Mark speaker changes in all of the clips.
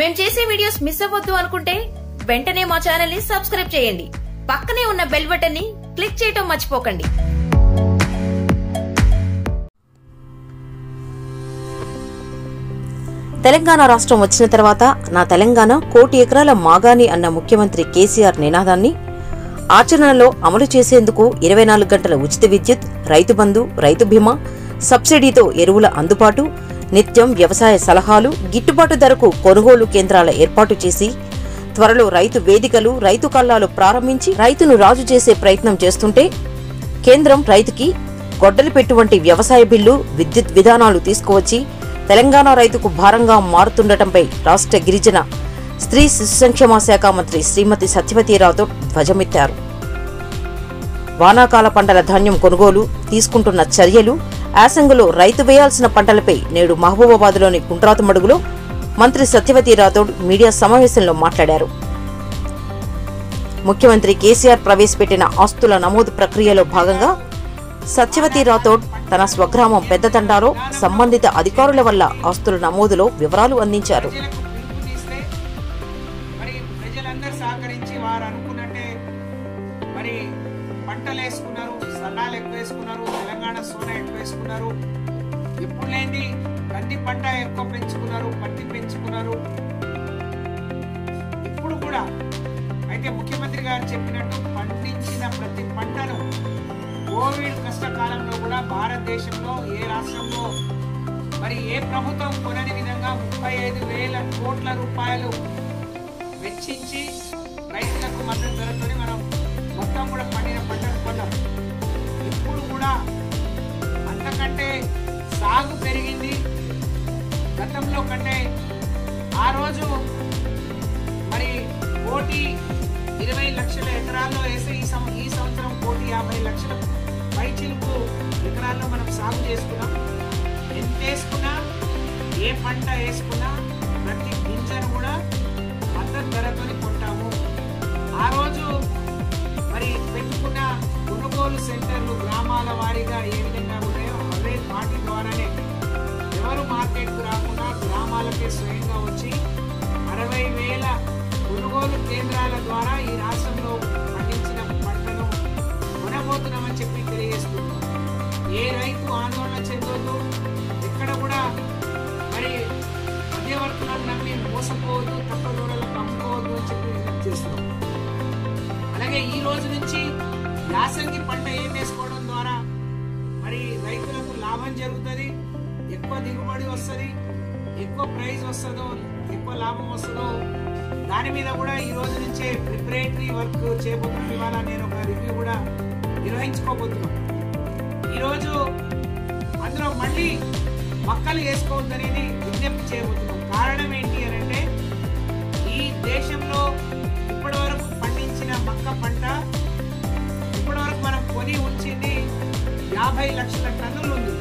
Speaker 1: మేం చేసే videos miss అవ్వద్దు అనుకుంటే వెంటనే మా ఛానల్ ని సబ్స్క్రైబ్ చేయండి పక్కనే ఉన్న బెల్ బటన్ ని క్లిక్ చేయటం మర్చిపోకండి
Speaker 2: తెలంగాణ రాష్ట్రం వచ్చిన తర్వాత నా తెలంగాణ కోటి ఎకరాల మాగాని అన్న ముఖ్యమంత్రి కేసీఆర్ నినాదాన్ని ఆచరణలో అమలు చేసేందుకు ఇరవై నాలుగు గంటల ఉచిత విద్యుత్ రైతు బంధు రైతు బీమా సబ్సిడీతో ఎరువుల అందుబాటు నిత్యం వ్యవసాయ సలహాలు గిట్టుబాటు ధరకు కొనుగోలు కేంద్రాల ఏర్పాటు చేసి త్వరలో రైతు వేదికలు రైతు కల్లాలు ప్రారంభించి రైతును రాజు చేసే ప్రయత్నం చేస్తుంటే కేంద్రం రైతుకి గొడ్డలి పెట్టువంటి వ్యవసాయ బిల్లు విద్యుత్ విధానాలు తీసుకువచ్చి తెలంగాణ రైతుకు భారంగా మారుతుండటంపై రాష్ట్ర గిరిజన స్త్రీ శిశు సంక్షేమ శాఖ మంత్రి శ్రీమతి సత్యవతి రాథోడ్ ధ్వజమెత్తారు వానాకాల పంటల ధాన్యం కొనుగోలు తీసుకుంటున్న చర్యలు యాసంగులో రైతు వేయాల్సిన పంటలపై నేడు మహబూబాబాద్లోని గుండ్రాతుమడుగులో మంత్రి సత్యవతి రాథోడ్ మీడియా సమావేశంలో మాట్లాడారు ముఖ్యమంత్రి కేసీఆర్ ప్రవేశపెట్టిన ఆస్తుల నమోదు ప్రక్రియలో భాగంగా సత్యవతి రాథోడ్ తన స్వగ్రామం పెద్దతండాలో సంబంధిత అధికారుల వల్ల ఆస్తుల నమోదులో వివరాలు అందించారు
Speaker 3: ప్రజలకు పిలుపు తీస్తే మరి ప్రజలందరూ సహకరించి వారు అనుకున్నట్టే మరి పంటలు వేసుకున్నారు సన్నాలు ఎక్కువ వేసుకున్నారు తెలంగాణ సోనా ఎక్కువ వేసుకున్నారు ఎప్పుడు లేని కంది పంట ఎక్కువ పెంచుకున్నారు పత్తి పెంచుకున్నారు ఇప్పుడు కూడా అయితే ముఖ్యమంత్రి గారు చెప్పినట్టు పండించిన ప్రతి పంటను కోవిడ్ కష్టకాలంలో కూడా భారతదేశంలో ఏ రాష్ట్రంలో మరి ఏ ప్రభుత్వం కొనని విధంగా ముప్పై ఐదు వేల కోట్ల రూపాయలు వెచ్చించి రైతులకు మద్దతు ధరతోనే మనం మొత్తం కూడా పండిన పంటను కొన్నాం ఇప్పుడు కూడా అంతకంటే సాగు పెరిగింది గతంలో కంటే ఆ రోజు మరి కోటి ఇరవై లక్షల ఎకరాల్లో వేసే ఈ సం ఈ సంవత్సరం కోటి యాభై లక్షల పైచిలుకు ఎకరాల్లో మనం సాగు చేసుకున్నాం ఎంత వేసుకున్నా ఏ పంట వేసుకున్నా ప్రతి గింజను కూడా మద్దతు ధరతోని కొంటాము ఆ రోజు మరి పెట్టుకున్న కొనుగోలు సెంటర్లు గ్రామాల వారీగా ఏ విధంగా ఉన్నాయో అవే వాటి ద్వారానే ఎవరు మార్కెట్కు రాకుండా గ్రామాలకే స్వయంగా వచ్చి అరవై వేల కొనుగోలు కేంద్రాల ద్వారా ఈ రాష్ట్రంలో పండించిన పంటను కొనబోతున్నామని చెప్పి తెలియజేస్తున్నాం ఏ రైతు ఆందోళన చెందొద్దు ఎక్కడ కూడా మరి మధ్యవర్తులను నమ్మి మోసపోవద్దు తప్ప దూరాలకు అమ్ముకోవద్దు అని చెప్పి విజ్ఞప్తి చేస్తున్నాం అలాగే ఈ రోజు నుంచి యాసంగి పంట ఏం వేసుకోవడం ద్వారా మరి రైతులకు లాభం జరుగుతుంది ఎక్కువ దిగుబడి వస్తుంది ఎక్కువ ప్రైస్ వస్తుందో ఎక్కువ లాభం వస్తుందో దాని మీద కూడా ఈ రోజు నుంచే ప్రిపరేటరీ వర్క్ చేయబోతున్నాం ఇవాళ నేను ఒక రివ్యూ కూడా నిర్వహించుకోబోతున్నాం ఈరోజు అందులో మళ్ళీ మొక్కలు వేసుకోవద్దు అనేది విజ్ఞప్తి చేయబోతున్నాం కారణం ఏంటి అని అంటే ఈ దేశంలో ఇప్పటి వరకు పండించిన మక్క పంట ఇప్పటి వరకు మనం కొని ఉంచింది యాభై లక్షల టన్నులు ఉంది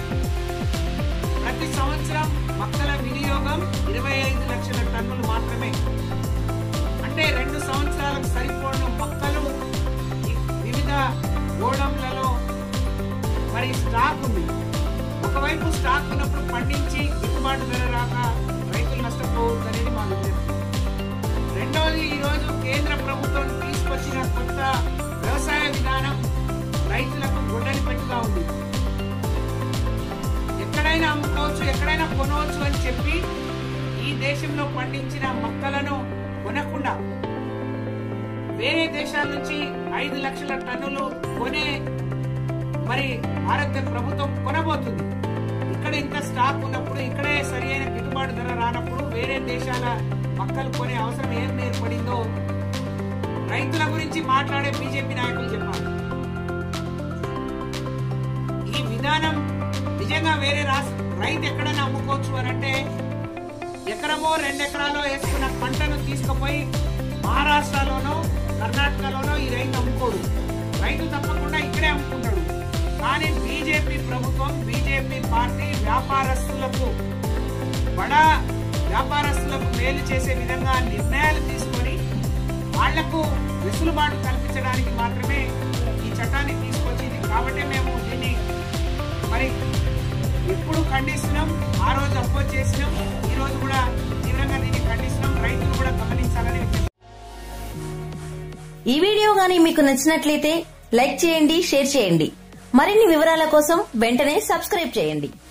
Speaker 3: ప్రతి సంవత్సరం మక్కల వినియోగం ఇరవై ఐదు లక్షల టన్నులు మాత్రమే అంటే రెండు సంవత్సరాలకు సరిపోను మొక్కలు ఈ వివిధ గోడౌన్లలో మరి స్టాక్ ఉంది ఒకవైపు స్టాక్ ఉన్నప్పుడు పండించి గిట్టుబాటు ధర రాక రైతులు నష్టపోవద్దు అనేది మా విజ్ఞప్తి రెండవది ఈరోజు కేంద్ర ప్రభుత్వం తీసుకొచ్చిన కొత్త వ్యవసాయ విధానం రైతులకు గొడ్డలి పెట్టుగా ఉంది ఎక్కడైనా అమ్ముకోవచ్చు ఎక్కడైనా కొనవచ్చు అని చెప్పి ఈ దేశంలో పండించిన మొక్కలను కొనకుండా వేరే దేశాల నుంచి ఐదు లక్షల టన్నులు కొనే మరి భారత ప్రభుత్వం కొనబోతుంది ఇక్కడ ఇంత స్టాక్ ఉన్నప్పుడు ఇక్కడే సరి అయిన గిట్టుబాటు ధర రానప్పుడు వేరే దేశాల మొక్కలు కొనే అవసరం ఏం ఏర్పడిందో రైతుల గురించి మాట్లాడే బీజేపీ నాయకులు చెప్పాలి ఈ విధానం నిజంగా వేరే రాష్ట్ర రైతు ఎక్కడైనా అమ్ముకోవచ్చు అని అంటే ఎకరమో రెండు ఎకరాలో వేసుకున్న పంటను తీసుకుపోయి మహారాష్ట్రలోనో కర్ణాటకలోనో ఈ రైతు అమ్ముకోడు రైతు తప్పకుండా ఇక్కడే అమ్ముకుంటాడు కానీ బీజేపీ ప్రభుత్వం బీజేపీ పార్టీ వ్యాపారస్తులకు బడా వ్యాపారస్తులకు మేలు చేసే విధంగా నిర్ణయాలు తీసుకొని వాళ్లకు వెసులుబాటు కల్పించడానికి మాత్రమే ఈ చట్టాన్ని తీసుకొచ్చింది కాబట్టి మేము దీన్ని మరి ఎప్పుడు ఖండిస్తున్నాం ఆ రోజు అపోజ్ చేసినాం ఈ రోజు కూడా తీవ్రంగా దీన్ని ఖండిస్తున్నాం రైతులు కూడా గమనించాలని విజ్ఞప్తి
Speaker 1: ఈ వీడియో గానీ మీకు నచ్చినట్లయితే లైక్ చేయండి షేర్ చేయండి మరిన్ని వివరాల కోసం వెంటనే సబ్స్క్రైబ్ చేయండి